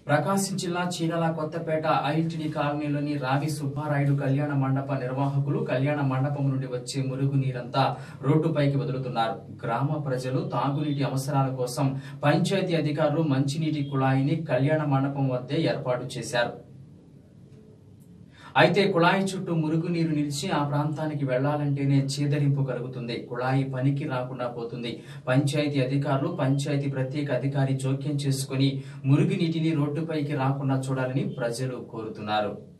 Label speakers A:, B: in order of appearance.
A: ప్రకాశం జిల్లా చీరాల కొత్తపేట ఐటిడి కాలనీలోని రావి సుబ్బారాయుడు కళ్యాణ మండప నిర్వాహకులు కళ్యాణ మండపం నుండి వచ్చే మురుగు నీరంతా రోడ్డుపైకి వదులుతున్నారు గ్రామ ప్రజలు తాగునీటి అవసరాల కోసం పంచాయతీ అధికారులు మంచినీటి కుళాయిని కళ్యాణ మండపం వద్దే ఏర్పాటు చేశారు అయితే కుళాయి చుట్టూ మురుగునీరు నిలిచి ఆ ప్రాంతానికి వెళ్లాలంటేనే చీదరింపు కలుగుతుంది కుళాయి పనికి రాకుండా పోతుంది పంచాయతీ అధికారులు పంచాయతీ ప్రత్యేక అధికారి జోక్యం చేసుకుని మురుగునీటిని రోడ్డుపైకి రాకుండా చూడాలని ప్రజలు కోరుతున్నారు